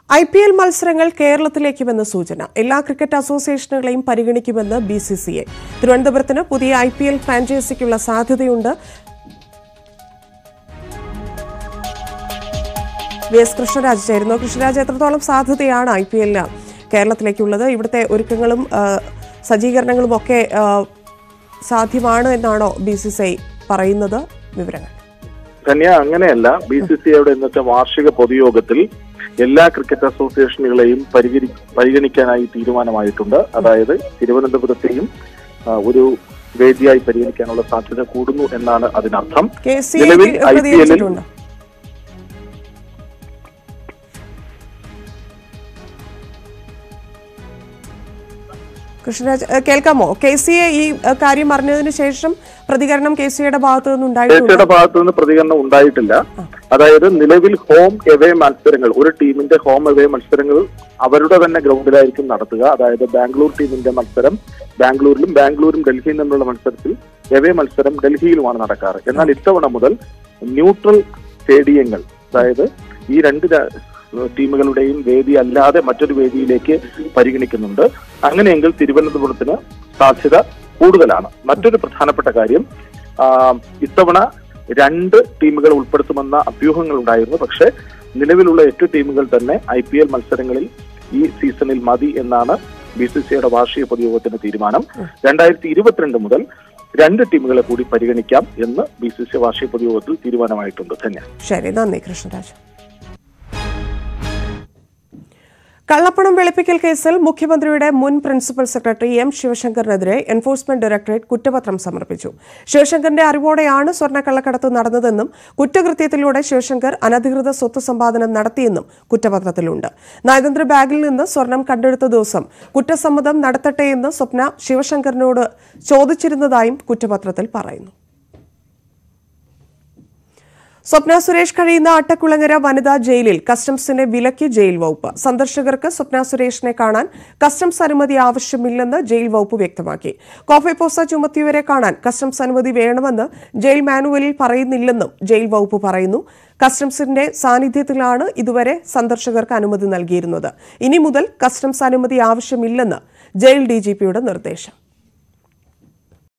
I P L മത്സരങ്ങൾ കേരളത്തിലേക്കുമെന്ന് സൂചന എല്ലാ ക്രിക്കറ്റ് അസോസിയേഷനുകളെയും പരിഗണിക്കുമെന്ന് ബി സി സി ഐ തിരുവനന്തപുരത്തിന് പുതിയ ഐ പി എൽ ഫ്രാഞ്ചൈസിക്കുള്ള സാധ്യതയുണ്ട് വി എസ് കൃഷ്ണരാജ് ചേരുന്നു കൃഷ്ണരാജ് എത്രത്തോളം സാധ്യതയാണ് ഐ പി എല്ലിന് കേരളത്തിലേക്കുള്ളത് ഇവിടുത്തെ ഒരുക്കങ്ങളും ആ, സജ്ജീകരണങ്ങളും ഒക്കെ ആ, സാധ്യമാണ് എന്നാണോ ബി സി സി ഐ പറയുന്നത് വിവരങ്ങൾ ധന്യ അങ്ങനെയല്ല ബി സി സി ഐയുടെ ഇന്നത്തെ വാർഷിക പൊതുയോഗത്തിൽ എല്ലാ ക്രിക്കറ്റ് അസോസിയേഷനുകളെയും പരിഗണി പരിഗണിക്കാനായി തീരുമാനമായിട്ടുണ്ട് അതായത് തിരുവനന്തപുരത്തെയും ആ, ഒരു വേദിയായി പരിഗണിക്കാനുള്ള സാധ്യത കൂടുന്നു എന്നാണ് അതിനർത്ഥം കെ സി നിലവിൽ ഐ പി എല്ലിൽ പ്രതികരിച്ചിട്ടുണ്ട് കൃഷ്ണരാജ് ഏഹ്, കേൾക്കാമോ കെ സി എ ഈ ഏഹ്, കാര്യം അറിഞ്ഞതിന് ശേഷം പ്രതികരണം കെ സി എയുടെ ഭാഗത്തു നിന്നുണ്ടായിട്ടുണ്ട് ചേച്ചിയുടെ ഭാഗത്തു നിന്ന് പ്രതികരണം ഉണ്ടായിട്ടില്ല അതായത് നിലവിൽ ഹോം എവേ മത്സരങ്ങൾ ഒരു ടീമിന്റെ ഹോം എവേ മത്സരങ്ങൾ അവരുടെ തന്നെ ഗ്രൗണ്ടിലായിരിക്കും നടത്തുക അതായത് ബാംഗ്ലൂർ ടീമിന്റെ മത്സരം ബാംഗ്ലൂരിലും ബാംഗ്ലൂരും ഡൽഹിയിൽ നിന്നുള്ള മത്സരത്തിൽ എവേ മത്സരം ഡൽഹിയിലുമാണ് നടക്കാറ് എന്നാൽ ഇത്തവണ മുതൽ ന്യൂട്രൽ സ്റ്റേഡിയങ്ങൾ അതായത് ഈ രണ്ട് രാ- ടീമുകളുടെയും വേദി അല്ലാതെ മറ്റൊരു വേദിയിലേക്ക് പരിഗണിക്കുന്നുണ്ട് അങ്ങനെയെങ്കിൽ തിരുവനന്തപുരത്തിന് സാധ്യത കൂടുതലാണ് മറ്റൊരു പ്രധാനപ്പെട്ട കാര്യം ആ, ഇത്തവണ രണ്ട് ടീമുകൾ ഉൾപ്പെടുത്തുമെന്ന അഭ്യൂഹങ്ങൾ ഉണ്ടായിരുന്നു പക്ഷേ നിലവിലുള്ള എട്ട് ടീമുകൾ തന്നെ ഐ പി എൽ മത്സരങ്ങളിൽ ഈ സീസണിൽ മതി എന്നാണ് ബി സി സിയുടെ വാർഷിക പൊതുയോഗത്തിന്റെ തീരുമാനം രണ്ടായിരത്തി ഇരുപത്തിരണ്ട് മുതൽ രണ്ട് ടീമുകളെ കൂടി പരിഗണിക്കാം എന്ന് ബി സി സി വാർഷിക പൊതുയോഗത്തിൽ തീരുമാനമായിട്ടുണ്ട് ധന്യ ശരി നന്ദി കൃഷ്ണരാജ് കള്ളപ്പണം വെളുപ്പിക്കൽ കേസിൽ മുഖ്യമന്ത്രിയുടെ മുൻ പ്രിൻസിപ്പൽ സെക്രട്ടറി എം ശിവശങ്കറിനെതിരെ എൻഫോഴ്സ്മെന്റ് ഡയറക്ടറേറ്റ് കുറ്റപത്രം സമർപ്പിച്ചു ശിവശങ്കറിന്റെ അറിവോടെയാണ് സ്വർണ്ണക്കള്ളക്കടത്ത് നടന്നതെന്നും കുറ്റകൃത്യത്തിലൂടെ ശിവശങ്കർ അനധികൃത സ്വത്ത് സമ്പാദനം നടത്തിയെന്നും കുറ്റപത്രത്തിലുണ്ട് നയതന്ത്ര ബാഗിൽ നിന്ന് സ്വർണം കണ്ടെടുത്ത ദിവസം കുറ്റസമ്മതം നടത്തട്ടെയെന്ന് സ്വപ്ന ശിവശങ്കറിനോട് ചോദിച്ചിരുന്നതായും കുറ്റപത്രത്തിൽ പറയുന്നു സ്വപ്ന സുരേഷ് കഴിയുന്ന അട്ടക്കുളങ്ങര വനിതാ ജയിലിൽ കസ്റ്റംസിനെ വിലക്കി ജയിൽ വകുപ്പ് സന്ദർശകർക്ക് സ്വപ്ന സുരേഷിനെ കാണാൻ കസ്റ്റംസ് അനുമതി ആവശ്യമില്ലെന്ന് ജയിൽ വകുപ്പ് വ്യക്തമാക്കി കോഫി പോസ ചുമത്തിയവരെ കാണാൻ കസ്റ്റംസ് അനുമതി വേണമെന്ന് ജയിൽ മാനുവലിൽ പറയുന്നില്ലെന്നും ജയിൽ വകുപ്പ് പറയുന്നു കസ്റ്റംസിന്റെ സാന്നിധ്യത്തിലാണ് ഇതുവരെ സന്ദർശകർക്ക് അനുമതി നൽകിയിരുന്നത് ഇനി മുതൽ കസ്റ്റംസ് അനുമതി ആവശ്യമില്ലെന്ന് ജയിൽ ഡിജിപിയുടെ നിർദ്ദേശം